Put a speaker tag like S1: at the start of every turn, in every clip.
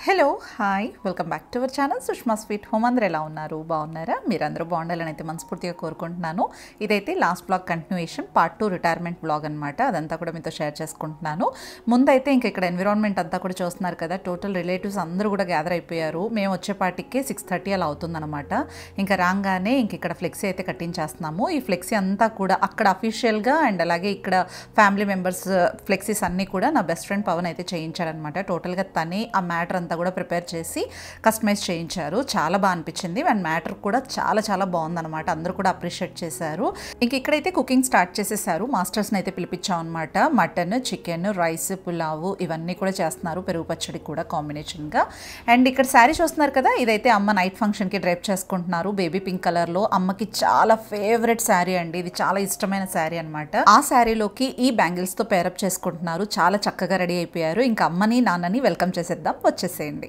S1: hello hi welcome back to our channel Sushma sweet home అందరు ఎలా ఉన్నారు బాగున్నారా మీరందరూ బాగుండాలని అయితే మనస్ఫూర్తిగా కోరుకుంటున్నాను ఇదైతే last blog continuation part two retirement blog అనమాట అదంతా కూడా మీతో షేర్ చేసుకుంటున్నాను ముందైతే ఇంక ఇక్కడ ఎన్విరాన్మెంట్ అంతా కూడా చూస్తున్నారు కదా టోటల్ రిలేటివ్స్ అందరూ కూడా గ్యాదర్ అయిపోయారు మేము వచ్చేపాటికి సిక్స్ థర్టీ అలా అవుతుందన్నమాట ఇంకా రాగానే ఇంక ఇక్కడ ఫ్లెక్సీ అయితే కట్టించేస్తున్నాము ఈ ఫ్లెక్సీ అంతా కూడా అక్కడ అఫీషియల్గా అండ్ అలాగే ఇక్కడ ఫ్యామిలీ మెంబర్స్ ఫ్లెక్సీస్ అన్నీ కూడా నా బెస్ట్ ఫ్రెండ్ పవన్ అయితే చేయించాడనమాట టోటల్గా తనే ఆ మ్యాటర్ అంతా కూడా ప్రిపేర్ చేసి కస్టమైజ్ చేయించారు చాలా బాగా అనిపించింది అండ్ మ్యాటర్ కూడా చాలా చాలా బాగుందన్నమాట అందరూ కూడా అప్రిషియేట్ చేశారు ఇంక ఇక్కడైతే కుకింగ్ స్టార్ట్ చేసేసారు మాస్టర్స్ని అయితే పిలిపించాం అనమాట మటన్ చికెన్ రైస్ పులావు ఇవన్నీ కూడా చేస్తున్నారు పెరుగు పచ్చడి కూడా కాంబినేషన్గా అండ్ ఇక్కడ శారీ చూస్తున్నారు కదా ఇదైతే అమ్మ నైట్ ఫంక్షన్కి డ్రైప్ చేసుకుంటున్నారు బేబీ పింక్ కలర్లో అమ్మకి చాలా ఫేవరెట్ శారీ అండి ఇది చాలా ఇష్టమైన శారీ అనమాట ఆ శారీలోకి ఈ బ్యాంగిల్స్తో పేరప్ చేసుకుంటున్నారు చాలా చక్కగా రెడీ అయిపోయారు ఇంకా అమ్మని నాన్నని వెల్కమ్ చేసేద్దాం వచ్చేసేయండి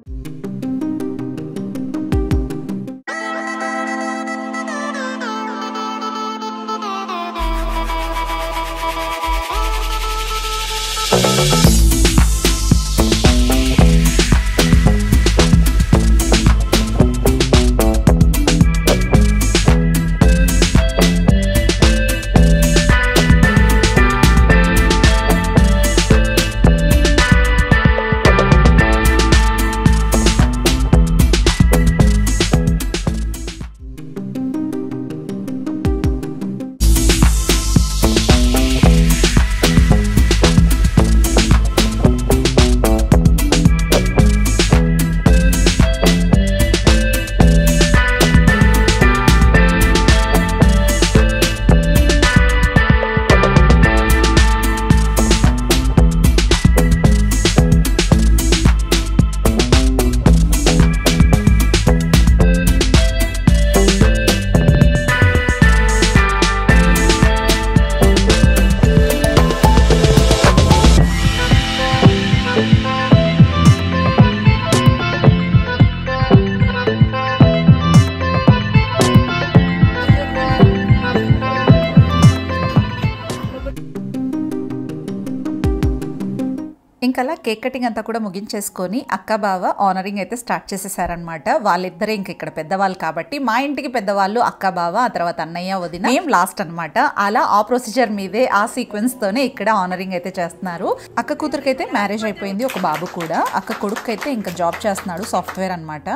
S1: ఇంకలా కేక్ కటింగ్ అంతా కూడా ముగించేసుకొని అక్క బావ ఆనరింగ్ అయితే స్టార్ట్ చేసేసారనమాట వాళ్ళిద్దరే ఇంక ఇక్కడ పెద్దవాళ్ళు కాబట్టి మా ఇంటికి పెద్దవాళ్ళు అక్క బావ ఆ తర్వాత అన్నయ్య వదిన ఏం లాస్ట్ అనమాట అలా ఆ ప్రొసీజర్ మీదే ఆ సీక్వెన్స్ తోనే ఇక్కడ ఆనరింగ్ అయితే చేస్తున్నారు అక్క కూతురికి అయితే మ్యారేజ్ అయిపోయింది ఒక బాబు కూడా అక్క కొడుకు అయితే ఇంకా జాబ్ చేస్తున్నాడు సాఫ్ట్వేర్ అనమాట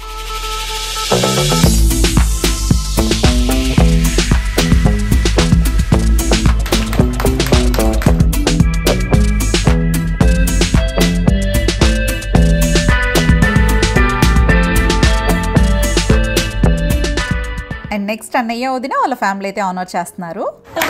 S1: అండ్ నెక్స్ట్ అన్నయ్య వదిన వాళ్ళ ఫ్యామిలీ అయితే ఆనర్ చేస్తున్నారు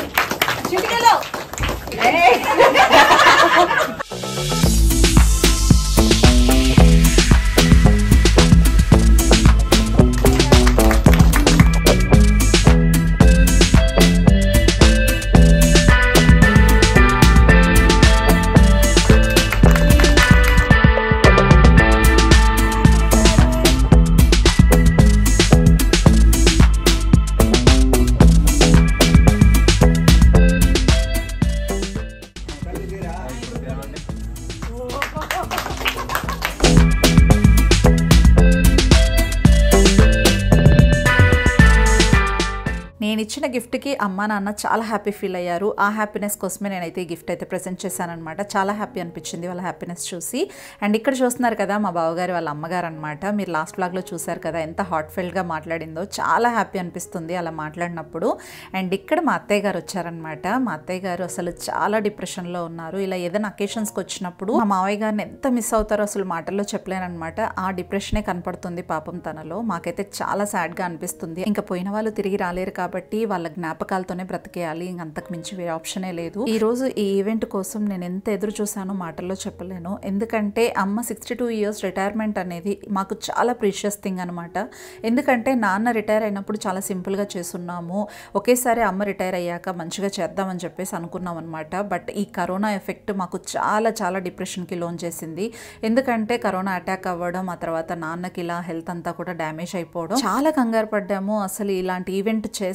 S1: నేను ఇచ్చిన గిఫ్ట్కి అమ్మ నాన్న చాలా హ్యాపీ ఫీల్ అయ్యారు ఆ హ్యాపీనెస్ కోసమే నేనైతే ఈ గిఫ్ట్ అయితే ప్రజెంట్ చేశానమాట చాలా హ్యాపీ అనిపించింది వాళ్ళ హ్యాపీనెస్ చూసి అండ్ ఇక్కడ చూస్తున్నారు కదా మా బావగారు వాళ్ళ అమ్మగారు అనమాట మీరు లాస్ట్ బ్లాగ్లో చూసారు కదా ఎంత హార్ట్ఫెల్ట్గా మాట్లాడిందో చాలా హ్యాపీ అనిపిస్తుంది అలా మాట్లాడినప్పుడు అండ్ ఇక్కడ మా అత్తయ్య గారు వచ్చారనమాట మా అత్తయ్య గారు అసలు చాలా డిప్రెషన్లో ఉన్నారు ఇలా ఏదైనా అకేషన్స్కి వచ్చినప్పుడు మా మావయ్య గారిని ఎంత మిస్ అవుతారో అసలు మాటల్లో చెప్పలేనమాట ఆ డిప్రెషనే కనపడుతుంది పాపం తనలో మాకైతే చాలా సాడ్గా అనిపిస్తుంది ఇంకా పోయిన వాళ్ళు తిరిగి రాలేరు కాబట్టి వాళ్ళ జ్ఞాపకాలతోనే బ్రతికేయాలి ఇంక అంతకు మించి వేరే ఆప్షనే లేదు ఈ రోజు ఈ ఈవెంట్ కోసం నేను ఎంత ఎదురు చూసానో మాటల్లో చెప్పలేను ఎందుకంటే అమ్మ సిక్స్టీ టూ ఇయర్స్ రిటైర్మెంట్ అనేది మాకు చాలా ప్రీషియస్ థింగ్ అనమాట ఎందుకంటే నాన్న రిటైర్ అయినప్పుడు చాలా సింపుల్గా చేస్తున్నాము ఒకేసారి అమ్మ రిటైర్ అయ్యాక మంచిగా చేద్దామని చెప్పేసి అనుకున్నాం అనమాట బట్ ఈ కరోనా ఎఫెక్ట్ మాకు చాలా చాలా డిప్రెషన్కి లోన్ చేసింది ఎందుకంటే కరోనా అటాక్ అవ్వడం ఆ తర్వాత నాన్నకి ఇలా హెల్త్ అంతా కూడా డ్యామేజ్ అయిపోవడం చాలా కంగారు పడ్డాము అసలు ఇలాంటి ఈవెంట్ చేస్తామో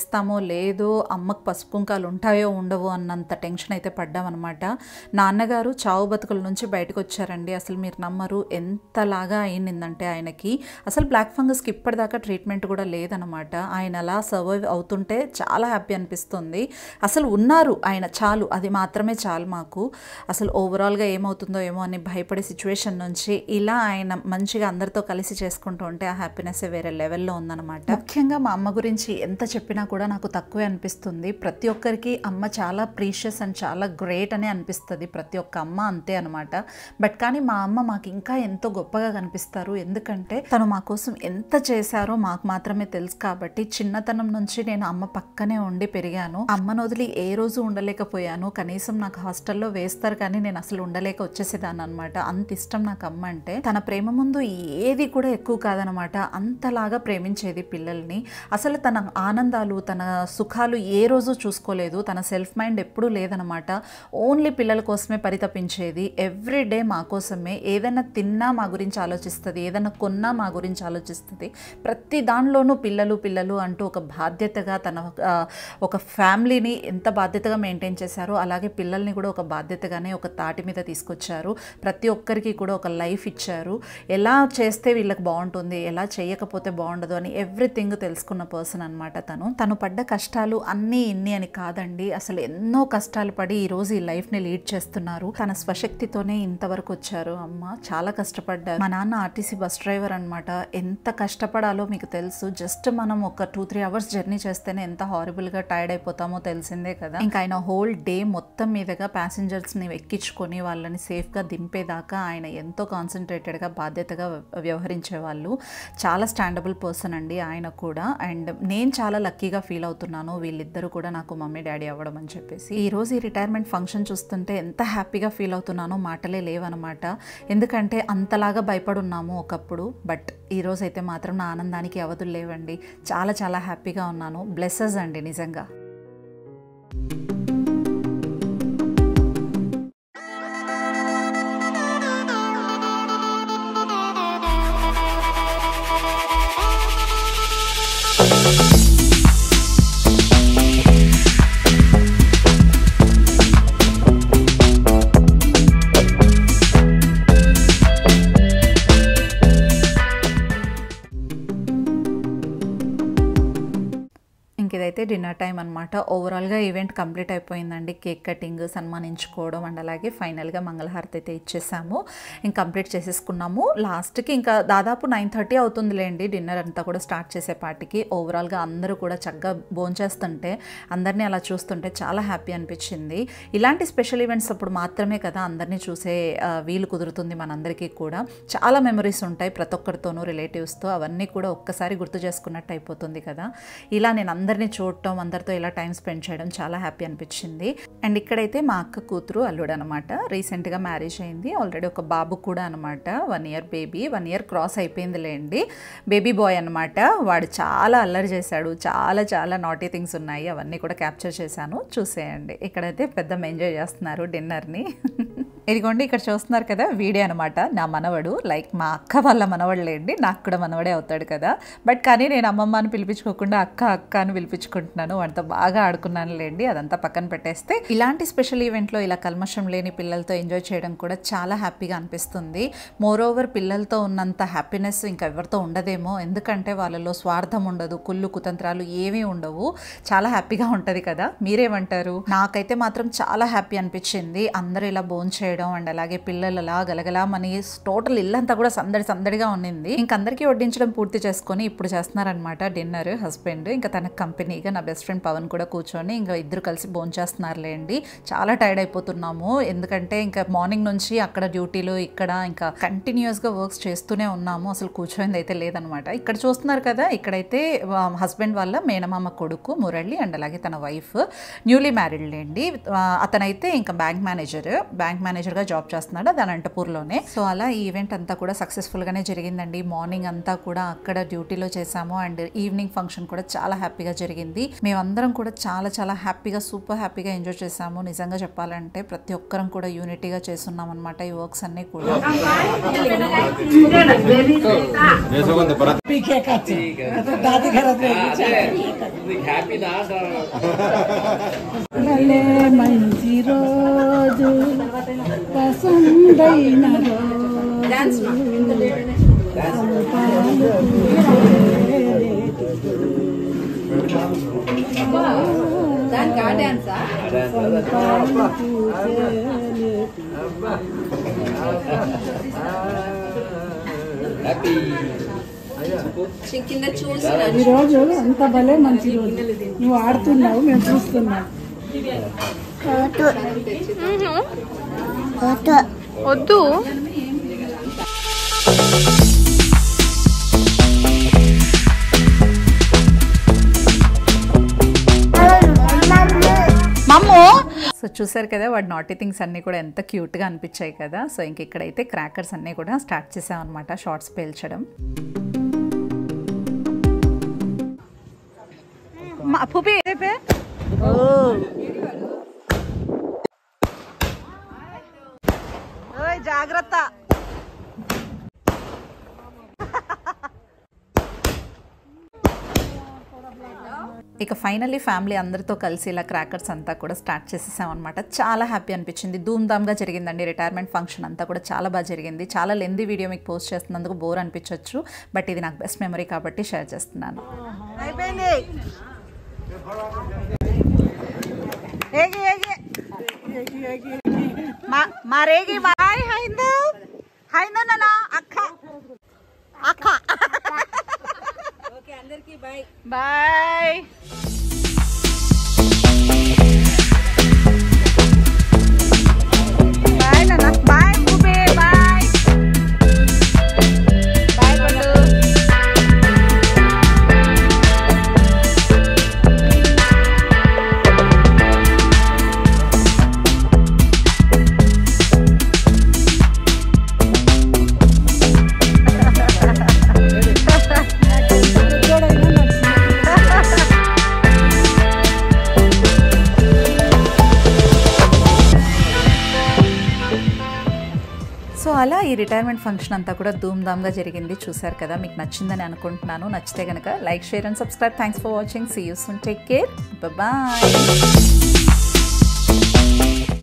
S1: లేదో అమ్మకు పసుపు కుంకాలు ఉంటాయో ఉండవో అన్నంత టెన్షన్ అయితే పడ్డామన్నమాట నాన్నగారు చావు బతుకుల నుంచి బయటకు వచ్చారండి అసలు మీరు నమ్మరు ఎంతలాగా అయిందంటే ఆయనకి అసలు బ్లాక్ ఫంగస్కి ఇప్పటిదాకా ట్రీట్మెంట్ కూడా లేదనమాట ఆయన అలా సర్వైవ్ అవుతుంటే చాలా హ్యాపీ అనిపిస్తుంది అసలు ఉన్నారు ఆయన చాలు అది మాత్రమే చాలు మాకు అసలు ఓవరాల్గా ఏమవుతుందో ఏమో అని భయపడే సిచ్యువేషన్ నుంచి ఇలా ఆయన మంచిగా అందరితో కలిసి చేసుకుంటూ ఉంటే ఆ హ్యాపీనెస్ వేరే లెవెల్లో ఉందన్నమాట ముఖ్యంగా మా అమ్మ గురించి ఎంత చెప్పినా కూడా నాకు తక్కువే అనిపిస్తుంది ప్రతి ఒక్కరికి అమ్మ చాలా ప్రీషియస్ అండ్ చాలా గ్రేట్ అని అనిపిస్తుంది ప్రతి ఒక్క అమ్మ అంతే అనమాట బట్ కానీ మా అమ్మ మాకు ఇంకా ఎంతో గొప్పగా కనిపిస్తారు ఎందుకంటే తను మా కోసం ఎంత చేశారో మాకు మాత్రమే తెలుసు కాబట్టి చిన్నతనం నుంచి నేను అమ్మ పక్కనే ఉండి పెరిగాను అమ్మను వదిలి ఏ రోజు ఉండలేకపోయాను కనీసం నాకు హాస్టల్లో వేస్తారు కానీ నేను అసలు ఉండలేక వచ్చేసేదాన్ని అనమాట అంత ఇష్టం నాకు అమ్మ అంటే తన ప్రేమ ముందు ఏది కూడా ఎక్కువ కాదనమాట అంతలాగా ప్రేమించేది పిల్లల్ని అసలు తన ఆనందాలు తన సుఖాలు ఏ రోజు చూసుకోలేదు తన సెల్ఫ్ మైండ్ ఎప్పుడూ లేదనమాట ఓన్లీ పిల్లల కోసమే పరితపించేది ఎవ్రీ డే మా కోసమే ఏదైనా తిన్నా మా గురించి ఆలోచిస్తుంది ఏదైనా కొన్నా మా గురించి ఆలోచిస్తుంది ప్రతి దానిలోనూ పిల్లలు పిల్లలు అంటూ ఒక బాధ్యతగా తన ఆ, ఒక ఫ్యామిలీని ఎంత బాధ్యతగా మెయింటైన్ చేశారో అలాగే పిల్లల్ని కూడా ఒక బాధ్యతగానే ఒక తాటి మీద తీసుకొచ్చారు ప్రతి ఒక్కరికి కూడా ఒక లైఫ్ ఇచ్చారు ఎలా చేస్తే వీళ్ళకి బాగుంటుంది ఎలా చేయకపోతే బాగుండదు అని ఎవ్రీథింగ్ తెలుసుకున్న పర్సన్ అనమాట తను తను పడ్డ కష్టాలు అన్నీ ఇన్ని అని కాదండి అసలు ఎన్నో కష్టాలు పడి ఈ రోజు ఈ లైఫ్ని లీడ్ చేస్తున్నారు తన స్వశక్తితోనే ఇంతవరకు వచ్చారు అమ్మ చాలా కష్టపడ్డారు మా నాన్న ఆర్టీసీ బస్ డ్రైవర్ అనమాట ఎంత కష్టపడాలో మీకు తెలుసు జస్ట్ మనం ఒక టూ త్రీ అవర్స్ జర్నీ చేస్తేనే ఎంత హారబుల్గా టైర్డ్ అయిపోతామో తెలిసిందే కదా ఇంకా ఆయన హోల్ డే మొత్తం మీదుగా ప్యాసింజర్స్ని ఎక్కించుకొని వాళ్ళని సేఫ్గా దింపేదాకా ఆయన ఎంతో కాన్సన్ట్రేటెడ్గా బాధ్యతగా వ్యవహరించే వాళ్ళు చాలా స్టాండబుల్ పర్సన్ అండి ఆయన కూడా అండ్ నేను చాలా లక్కీగా ఫీల్ అవుతున్నాను వీళ్ళిద్దరూ కూడా నాకు మమ్మీ డాడీ అవ్వడం అని చెప్పేసి ఈ రోజు ఈ రిటైర్మెంట్ ఫంక్షన్ చూస్తుంటే ఎంత హ్యాపీగా ఫీల్ అవుతున్నానో మాటలే లేవన్నమాట ఎందుకంటే అంతలాగా భయపడున్నాము ఒకప్పుడు బట్ ఈ రోజు అయితే మాత్రం నా ఆనందానికి అవధులు లేవండి చాలా చాలా హ్యాపీగా ఉన్నాను బ్లెస్సెస్ అండి నిజంగా ఇంక ఇదైతే డిన్నర్ టైం అనమాట ఓవరాల్గా ఈవెంట్ కంప్లీట్ అయిపోయిందండి కేక్ కటింగ్ సన్మానించుకోవడం అండ్ అలాగే ఫైనల్గా మంగళహారతి అయితే ఇచ్చేసాము ఇంక కంప్లీట్ చేసేసుకున్నాము లాస్ట్కి ఇంకా దాదాపు నైన్ థర్టీ అవుతుందిలేండి డిన్నర్ అంతా కూడా స్టార్ట్ చేసేపాటికి ఓవరాల్గా అందరూ కూడా చక్కగా భోంచేస్తుంటే అందరినీ అలా చూస్తుంటే చాలా హ్యాపీ అనిపించింది ఇలాంటి స్పెషల్ ఈవెంట్స్ అప్పుడు మాత్రమే కదా అందరినీ చూసే ఆ, వీలు కుదురుతుంది మనందరికీ కూడా చాలా మెమరీస్ ఉంటాయి ప్రతి ఒక్కరితోనూ రిలేటివ్స్తో అవన్నీ కూడా ఒక్కసారి గుర్తు చేసుకున్నట్టు అయిపోతుంది కదా ఇలా నేను అందరినీ చూడటం అందరితో ఇలా టైం స్పెండ్ చేయడం చాలా హ్యాపీ అనిపించింది అండ్ ఇక్కడైతే మా అక్క కూతురు అల్లుడు అనమాట రీసెంట్గా మ్యారేజ్ అయింది ఆల్రెడీ ఒక బాబు కూడా అనమాట one year baby one year cross అయిపోయిందిలేండి బేబీ బాయ్ అనమాట వాడు చాలా అల్లరి చేశాడు చాలా చాలా నాటీ థింగ్స్ ఉన్నాయి అవన్నీ కూడా క్యాప్చర్ చేశాను చూసేయండి ఇక్కడైతే పెద్ద ఎంజాయ్ చేస్తున్నారు డిన్నర్ని ఇదిగోండి ఇక్కడ చూస్తున్నారు కదా వీడే అనమాట నా మనవడు లైక్ మా అక్క వాళ్ళ మనవడులేండి నాకు కూడా మనవడే అవుతాడు కదా బట్ కానీ నేను అమ్మమ్మ అని పిలిపించుకోకుండా అక్క అక్క అని పిలిపించుకుంటున్నాను వాడితో బాగా ఆడుకున్నాను లేండి అదంతా పక్కన పెట్టేస్తే ఇలాంటి స్పెషల్ ఈవెంట్లో ఇలా కల్మషం లేని పిల్లలతో ఎంజాయ్ చేయడం కూడా చాలా హ్యాపీగా అనిపిస్తుంది మోర్ ఓవర్ పిల్లలతో ఉన్నంత హ్యాపీనెస్ ఇంకా ఎవరితో ఉండదేమో ఎందుకంటే వాళ్ళలో స్వార్థం ఉండదు కుళ్ళు కుతంత్రాలు ఏమీ ఉండవు చాలా హ్యాపీగా ఉంటుంది కదా మీరేమంటారు నాకైతే మాత్రం చాలా హ్యాపీ అనిపించింది అందరూ ఇలా భోంచేయడం చేయడం అండ్ అలాగే పిల్లలు అలా గలగలామని టోటల్ ఇల్లంతా కూడా సందడి సందడిగా ఉన్నింది ఇంకందరికీ వడ్డించడం పూర్తి చేసుకొని ఇప్పుడు చేస్తున్నారనమాట డిన్నర్ హస్బెండ్ ఇంకా తన కంపెనీగా నా బెస్ట్ ఫ్రెండ్ పవన్ కూడా కూర్చొని ఇంకా ఇద్దరు కలిసి భోంచేస్తున్నారులేండి చాలా టైర్డ్ అయిపోతున్నాము ఎందుకంటే ఇంకా మార్నింగ్ నుంచి అక్కడ డ్యూటీలు ఇక్కడ ఇంకా కంటిన్యూస్గా వర్క్స్ చేస్తూనే ఉన్నాము అసలు కూర్చోయింది అయితే లేదనమాట ఇక్కడ చూస్తున్నారు కదా ఇక్కడైతే హస్బెండ్ వాళ్ళ మేనమామ కొడుకు మురళి అండ్ అలాగే తన వైఫ్ న్యూలీ మ్యారీడ్ లేండి ఆ, అతనైతే ఇంకా బ్యాంక్ మేనేజర్ బ్యాంక్ మేనేజర్ మేనేజర్గా జాబ్ చేస్తున్నాడు అది అనంతపూర్లోనే సో అలా ఈ ఈవెంట్ అంతా కూడా సక్సెస్ఫుల్గానే జరిగిందండి మార్నింగ్ అంతా కూడా అక్కడ డ్యూటీలో చేసాము అండ్ ఈవినింగ్ ఫంక్షన్ కూడా చాలా హ్యాపీగా జరిగింది మేమందరం కూడా చాలా చాలా హ్యాపీగా సూపర్ హ్యాపీగా ఎంజాయ్ చేసాము నిజంగా చెప్పాలంటే ప్రతి ఒక్కరం కూడా యూనిటీగా చేస్తున్నాం అనమాట ఈ వర్క్స్ అన్నీ కూడా
S2: यशवंत परत
S3: पीके खाते आता दादी घरात वेगळी
S4: హ్యాపీ నా అంటారు
S3: భలే మంచి రోజు పసందైన రోజు పాలు
S4: హ్యాపీ
S5: కింద చూసి
S3: ఈ రోజు అంత భలే మంచి రోజు నువ్వు ఆడుతున్నావు మేము చూస్తున్నాం
S5: వద్దు
S1: సో చూసారు కదా వాడి నాటీ థింగ్స్ అన్నీ కూడా ఎంత క్యూట్గా అనిపించాయి కదా సో ఇంక ఇక్కడైతే క్రాకర్స్ అన్నీ కూడా స్టార్ట్ చేసామన్నమాట షార్ట్స్ పేల్చడం పుపి
S3: జాగ్రత్త
S1: ఇక ఫైనల్లీ ఫ్యామిలీ అందరితో కలిసి ఇలా క్రాకర్స్ అంతా కూడా స్టార్ట్ చేసేసాం అనమాట చాలా హ్యాపీ అనిపించింది ధూమ్ధామ్గా జరిగిందండి రిటైర్మెంట్ ఫంక్షన్ అంతా కూడా చాలా బాగా జరిగింది చాలా లెంది వీడియో మీకు పోస్ట్ చేస్తున్నందుకు బోర్ అనిపించవచ్చు బట్ ఇది నాకు బెస్ట్ మెమరీ కాబట్టి షేర్ చేస్తున్నాను
S3: అయిపోయింది ఏగి ఏగి మా రేగి మా హాయ్ హైందు హైందు నాన్న అక్క అక్క
S5: బాయ్
S3: బాయ్ నాన్న బాయ్ బుబే బాయ్
S5: బాయ్ పండు
S1: సో అలా ఈ రిటైర్మెంట్ ఫంక్షన్ అంతా కూడా ధూమ్ధామ్గా జరిగింది చూసారు కదా మీకు నచ్చిందని అనుకుంటున్నాను నచ్చితే కనుక like share and subscribe thanks for watching see you soon take care bye